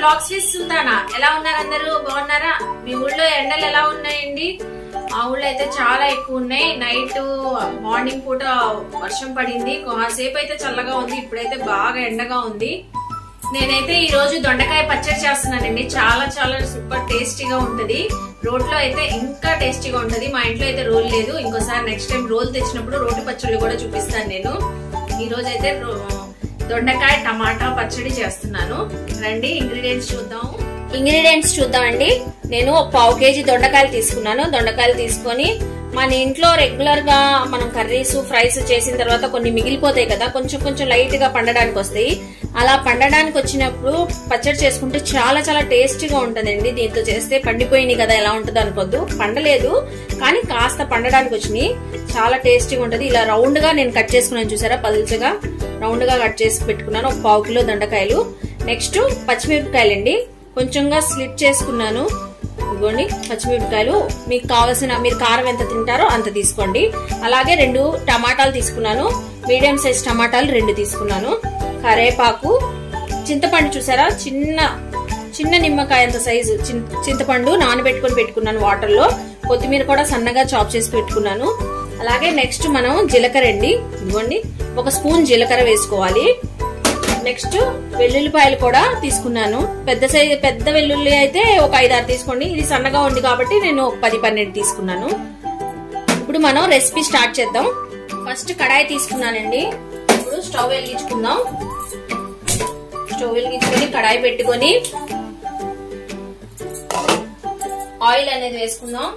blogs Sultana ఎలా ఉన్నారు అందరూ బాగున్నారా మీ ఊళ్ళో ఎండలు ఎలా ఉన్నాయండి మా ఊళ్ళో అయితే చాలా ఎక్కువ ఉన్నాయి నైట్ మార్నింగ్ పూట వర్షం పడింది కాసేపు అయితే చల్లగా ఉంది ఇప్పుడైతే బాగా ఎండగా ఉంది నేనైతే ఈ రోజు దొండకాయ పచ్చడి చేస్తున్నానండి చాలా చాలా సూపర్ టేస్టీగా ఉంటది రోట్లో అయితే ఇంకా టేస్టీగా ఉంటది మా ఇంట్లో అయితే రోల్ లేదు ఇంకోసారి నెక్స్ట్ టైం రోల్ తెచ్చినప్పుడు రోటి పచ్చళ్ళు కూడా చూపిస్తాను నేను ఈ రోజు అయితే రో- దొండకాయ టమాటా పచ్చడి చేస్తున్నాను రండి ఇంగ్రీడియంట్స్ చూద్దాం ఇంగ్రీడియంట్స్ చూద్దామండి నేను ఒక పావు కేజీ దొండకాయలు తీసుకున్నాను దొండకాయలు తీసుకొని మన ఇంట్లో రెగ్యులర్ గా మనం కర్రీస్ ఫ్రైస్ చేసిన తర్వాత కొన్ని మిగిలిపోతాయి కదా కొంచెం కొంచెం లైట్ గా పండడానికి వస్తాయి అలా పండడానికి వచ్చినప్పుడు పచ్చడి చేసుకుంటే చాలా చాలా టేస్టీగా ఉంటుందండి దీంతో చేస్తే పండిపోయినాయి కదా ఎలా ఉంటుందో అనుకోద్దు పండలేదు కానీ కాస్త పండడానికి వచ్చినాయి చాలా టేస్టీగా ఉంటది ఇలా రౌండ్ గా నేను కట్ చేసుకున్నాను చూసారా పల్చగా రౌండ్ గా కట్ చేసి పెట్టుకున్నాను ఒక పావు కిలో దొండకాయలు నెక్స్ట్ పచ్చిమిరపకాయలండి కొంచెంగా స్లిప్ చేసుకున్నాను ఇదిగోండి పచ్చిమిరపకాయలు మీకు కావాల్సిన మీరు కారం ఎంత తింటారో అంత తీసుకోండి అలాగే రెండు టమాటాలు తీసుకున్నాను మీడియం సైజ్ టమాటాలు రెండు తీసుకున్నాను కరేపాకు చింతపండు చూసారా చిన్న చిన్న నిమ్మకాయ అంత సైజు చిన్- చింతపండు నానబెట్టుకొని పెట్టుకున్నాను వాటర్ లో కొత్తిమీర కూడా సన్నగా చాప్ చేసి పెట్టుకున్నాను అలాగే నెక్స్ట్ మనం జీలకర్ర అండి ఇదిగోండి ఒక స్పూన్ జీలకర్ర వేసుకోవాలి నెక్స్ట్ వెల్లుల్లిపాయలు కూడా తీసుకున్నాను పెద్ద సైజు పెద్ద వెల్లుల్లి అయితే ఒక ఐదారు తీసుకోండి ఇది సన్నగా ఉంది కాబట్టి నేను ఒక పది పన్నెండు తీసుకున్నాను ఇప్పుడు మనం రెసిపీ స్టార్ట్ చేద్దాం ఫస్ట్ కడాయి తీసుకున్నానండి ఇప్పుడు స్టవ్ వెలిగించుకుందాం స్టవ్ వెలిగించుకొని కడాయి పెట్టుకొని ఆయిల్ అనేది వేసుకుందాం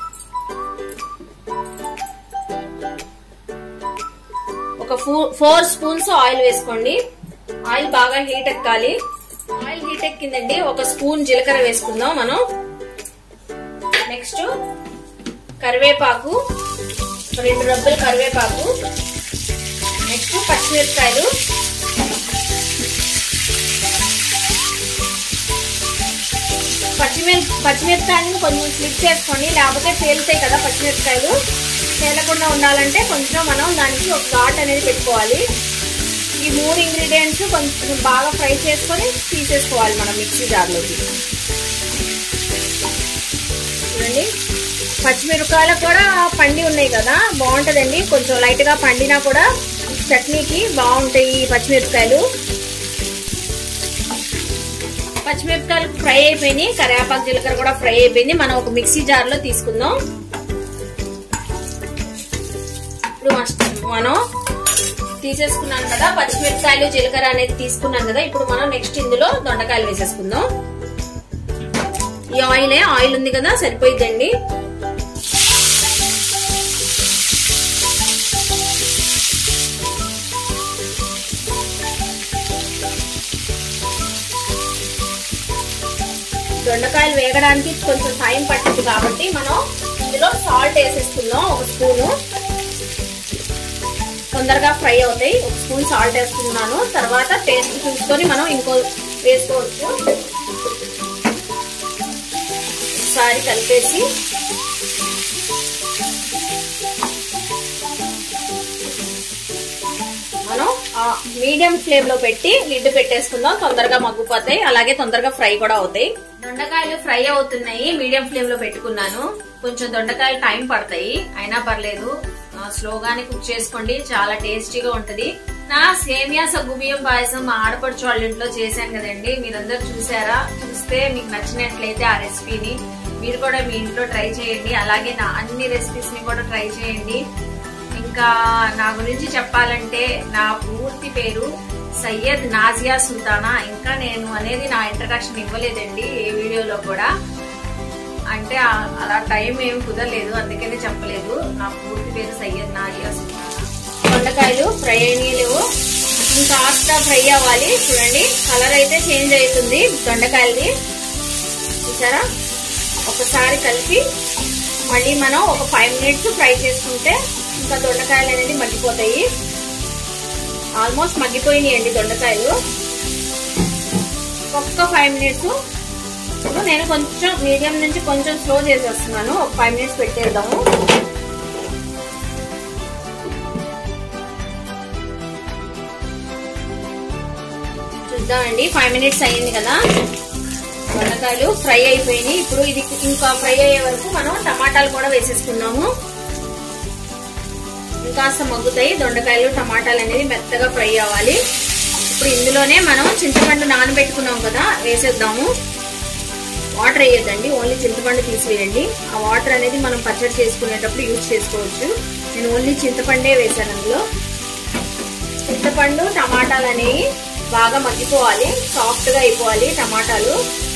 ఒక ఫోర్ స్పూన్స్ ఆయిల్ వేసుకోండి ఆయిల్ బాగా హీట్ ఎక్కాలి ఆయిల్ హీట్ ఎక్కిందండి ఒక స్పూన్ జీలకర్ర వేసుకుందాం మనం నెక్స్ట్ కరివేపాకు రెండు రబ్బలు కరివేపాకు నెక్స్ట్ పచ్చిమిరపకాయలు పచ్చిమిరప పచ్చిమిరపకాయలను కొంచెం స్లిప్ చేసుకోండి లేకపోతే తేలుతాయి కదా పచ్చిమిరపకాయలు తేలకుండా ఉండాలంటే కొంచెం మనం దానికి ఒక ఘాట్ అనేది పెట్టుకోవాలి ఈ మూడు ఇంగ్రీడియంట్స్ కొంచెం బాగా ఫ్రై చేసుకొని తీసేసుకోవాలి మనం మిక్సీ జార్లోకి చూడండి పచ్చిమిరపకాయలు కూడా పండి ఉన్నాయి కదా బాగుంటదండి కొంచెం లైట్ గా పండినా కూడా చట్నీకి బాగుంటాయి ఈ పచ్చిమిరపకాయలు పచ్చిమిరపకాయలు ఫ్రై అయిపోయినాయి కరివేపాకు జీలకర్ర కూడా ఫ్రై అయిపోయింది మనం ఒక మిక్సీ జార్ లో తీసుకుందాం ఇప్పుడు మస్ట్- మనం తీసేసుకున్నాను కదా పచ్చిమిరపకాయలు జీలకర్ర అనేది తీసుకున్నాను కదా ఇప్పుడు మనం నెక్స్ట్ ఇందులో దొండకాయలు వేసేసుకుందాం ఈ ఆయిలే ఆయిల్ ఉంది కదా సరిపోయిద్దండి దొండకాయలు వేగడానికి కొంచెం టైం పట్టింది కాబట్టి మనం ఇందులో సాల్ట్ వేసేసుకుందాం ఒక స్పూను తొందరగా ఫ్రై అవుతాయి ఒక స్పూన్ సాల్ట్ వేసుకున్నాను తర్వాత టేస్ట్ చూసుకొని మనం ఇంకో వేసుకోవచ్చు ఒకసారి కలిపేసి మనం మీడియం ఫ్లేమ్ లో పెట్టి లిడ్ పెట్టేసుకుందాం తొందరగా మగ్గిపోతాయి అలాగే తొందరగా ఫ్రై కూడా అవుతాయి దొండకాయలు ఫ్రై అవుతున్నాయి మీడియం ఫ్లేమ్ లో పెట్టుకున్నాను కొంచెం దొండకాయలు టైం పడతాయి అయినా పర్లేదు ఆ, స్లోగానే కుక్ చేసుకోండి చాలా టేస్టీగా ఉంటది నా సేమియా సగ్గుబియ్యం పాయసం మా ఆడపడుచు వాళ్ళ ఇంట్లో చేశాను కదండి మీరందరూ చూసారా చూస్తే మీకు నచ్చినట్లయితే ఆ రెసిపీని మీరు కూడా మీ ఇంట్లో ట్రై చేయండి అలాగే నా అన్ని రెసిపీస్ ని కూడా ట్రై చేయండి ఇంకా నా గురించి చెప్పాలంటే నా పూర్తి పేరు సయ్యద్ నాజియా సుల్తానా ఇంకా నేను అనేది నా ఇంట్రడక్షన్ ఇవ్వలేదండి ఏ వీడియోలో కూడా అంటే ఆ- అలా టైం ఏం కుదరలేదు అందుకనే చెప్పలేదు నా పూర్తి పేరు సయ్యద్ నాజియా సుల్తానా దొండకాయలు ఫ్రై అయినలేవు ఇంకాస్త ఫ్రై అవ్వాలి చూడండి కలర్ అయితే చేంజ్ అవుతుంది దొండకాయలది చూసారా ఒకసారి కలిపి మళ్ళీ మనం ఒక ఫైవ్ మినిట్స్ ఫ్రై చేసుకుంటే ఇంకా దొండకాయలు అనేది మగ్గిపోతాయి ఆల్మోస్ట్ మగ్గిపోయినాయి అండి దొండకాయలు ఒక్క ఫైవ్ మినిట్స్ ఇప్పుడు నేను కొంచెం మీడియం నుంచి కొంచెం స్లో చేసేస్తున్నాను ఒక ఫైవ్ మినిట్స్ పెట్టేద్దాము చూద్దామండి ఫైవ్ మినిట్స్ అయ్యింది కదా దొండకాయలు ఫ్రై అయిపోయినాయి ఇప్పుడు ఇది ఇంకా ఫ్రై అయ్యే వరకు మనం టమాటాలు కూడా వేసేసుకున్నాము ఇంకాస్త మగ్గుతాయి దొండకాయలు టమాటాలు అనేది మెత్తగా ఫ్రై అవ్వాలి ఇప్పుడు ఇందులోనే మనం చింతపండు నానబెట్టుకున్నాం కదా వేసేద్దాము వాటర్ వేయద్దండి ఓన్లీ చింతపండు తీసివేయండి ఆ వాటర్ అనేది మనం పచ్చడి చేసుకునేటప్పుడు యూజ్ చేసుకోవచ్చు నేను ఓన్లీ చింతపండే వేసాను అందులో చింతపండు టమాటాలు అనేవి బాగా మగ్గిపోవాలి సాఫ్ట్ గా అయిపోవాలి టమాటాలు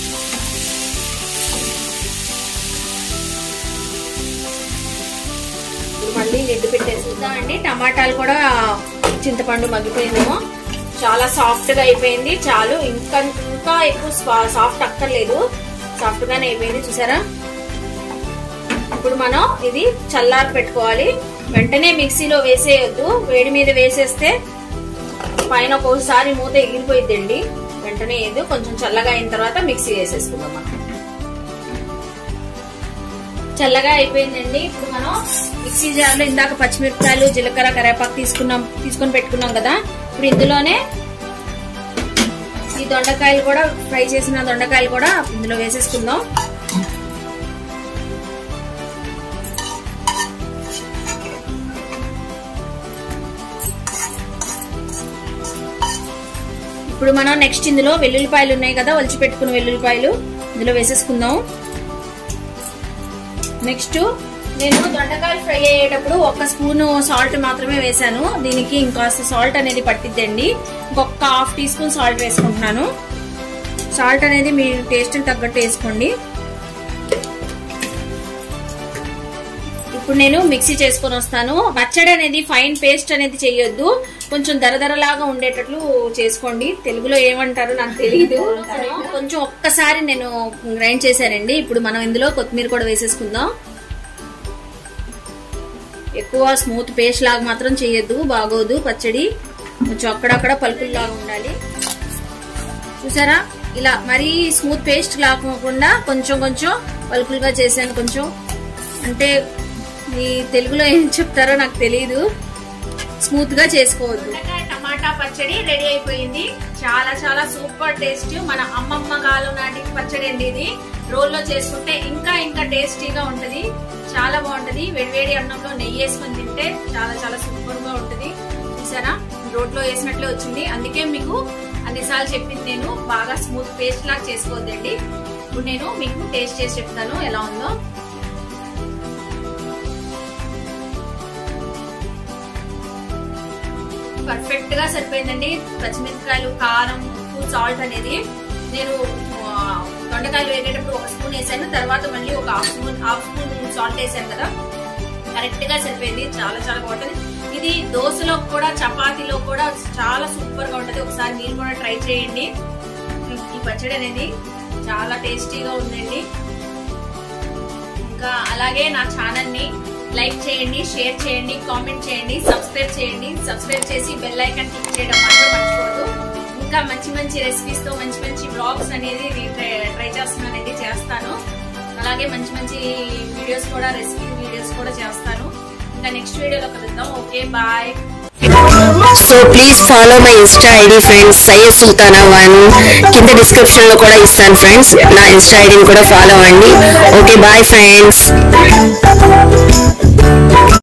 ఇప్పుడు మళ్ళీ లిడ్ పెట్టేసుకుందామండి టమాటాలు కూడా చింతపండు మగ్గిపోయిందేమో చాలా సాఫ్ట్ గా అయిపోయింది చాలు ఇంకా ఇంకా ఎక్కువ సాఫ్ట్ అక్కర్లేదు సాఫ్ట్ గానే అయిపోయింది చూసారా ఇప్పుడు మనం ఇది చల్లారి పెట్టుకోవాలి వెంటనే మిక్సీలో వేసేయొద్దు వేడి మీద వేసేస్తే పైన ఒక్కోసారి మూత ఎగిరిపోయిద్దండి వెంటనే ఏదో కొంచెం చల్లగా అయిన తర్వాత మిక్సీ వేసేసుకుందాం మనం చల్లగా అయిపోయిందండి ఇప్పుడు మనం మిక్సీ జార్లో ఇందాక పచ్చిమిరపకాయలు జీలకర్ర కరేపాకు తీసుకున్నాం తీసుకొని పెట్టుకున్నాం కదా ఇప్పుడు ఇందులోనే ఈ దొండకాయలు కూడా ఫ్రై చేసిన దొండకాయలు కూడా ఇందులో వేసేసుకుందాం ఇప్పుడు మనం నెక్స్ట్ ఇందులో వెల్లుల్లిపాయలు ఉన్నాయి కదా ఒలిచి పెట్టుకున్న వెల్లుల్లిపాయలు ఇందులో వేసేసుకుందాం నెక్స్ట్ నేను దొండకాయలు ఫ్రై అయ్యేటప్పుడు ఒక స్పూన్ సాల్ట్ మాత్రమే వేసాను దీనికి ఇంకాస్త సాల్ట్ అనేది పట్టిద్దండి ఇంకొక హాఫ్ టీ స్పూన్ సాల్ట్ వేసుకుంటున్నాను సాల్ట్ అనేది మీ టేస్ట్ తగ్గట్టు వేసుకోండి ఇప్పుడు నేను మిక్సీ చేసుకొని వస్తాను పచ్చడి అనేది ఫైన్ పేస్ట్ అనేది చేయొద్దు కొంచెం దరదరలాగా ఉండేటట్లు చేసుకోండి తెలుగులో ఏమంటారో నాకు తెలియదు కొంచెం ఒక్కసారి నేను గ్రైండ్ చేశానండి ఇప్పుడు మనం ఇందులో కొత్తిమీర కూడా వేసేసుకుందాం ఎక్కువ స్మూత్ పేస్ట్ లాగా మాత్రం చేయొద్దు బాగోదు పచ్చడి కొంచెం అక్కడక్కడ పలుకుల్లాగా ఉండాలి చూసారా ఇలా మరీ స్మూత్ పేస్ట్ లాగకుండా కొంచెం కొంచెం పలుకులుగా చేశాను కొంచెం అంటే మీ తెలుగులో ఏం చెప్తారో నాకు తెలియదు స్మూత్ గా చేసుకోవద్దు టమాటా పచ్చడి రెడీ అయిపోయింది చాలా చాలా సూపర్ టేస్ట్ మన అమ్మమ్మ కాలం నాటి పచ్చడి అండి ఇది రోల్లో చేసుకుంటే ఇంకా ఇంకా టేస్టీగా ఉంటది చాలా బాగుంటది వేడివేడి అన్నంలో నెయ్యి వేసుకొని తింటే చాలా చాలా సూపర్ గా ఉంటది చూసారా రోట్లో వేసినట్లే వచ్చింది అందుకే మీకు అన్నిసార్లు చెప్పింది నేను బాగా స్మూత్ పేస్ట్ లాగా చేసుకోవద్దండి ఇప్పుడు నేను మీకు టేస్ట్ చేసి చెప్తాను ఎలా ఉందో పర్ఫెక్ట్ గా సరిపోయిందండి పచ్చిమిరపకాయలు కారం ఉప్పు సాల్ట్ అనేది నేను దొండకాయలు వేగేటప్పుడు ఒక స్పూన్ వేసాను తర్వాత మళ్ళీ ఒక half spoon half spoon salt వేసాను కదా కరెక్ట్ గా సరిపోయింది చాలా చాలా బాగుంటుంది ఇది దోశలో కూడా చపాతీలో కూడా చాలా సూపర్ గా ఉంటది ఒకసారి మీరు కూడా ట్రై చేయండి ఈ పచ్చడి అనేది చాలా టేస్టీగా ఉందండి ఇంకా అలాగే నా ఛానల్ ని లైక్ చేయండి షేర్ చేయండి కామెంట్ చేయండి సబ్స్క్రైబ్ చేయండి సబ్స్క్రైబ్ చేసి బెల్ ఐకాన్ క్లిక్ చేయడం మాత్రం మర్చిపోదు ఇంకా మంచి మంచి రెసిపీస్ తో మంచి మంచి బ్లాగ్స్ అనేది ట్రై చేస్తున్నానండి చేస్తాను అలాగే మంచి మంచి వీడియోస్ కూడా రెసిపీ వీడియోస్ కూడా చేస్తాను ఇంకా నెక్స్ట్ వీడియోలో కలుద్దాం okay bye so please follow my insta ID friends Syed Sultana one కింద డిస్క్రిప్షన్ లో కూడా ఇస్తాను ఫ్రెండ్స్ నా ఇన్స్టా ఐడిని కూడా ఫాలో అవ్వండి ఓకే బాయ్ ఫ్రెండ్స్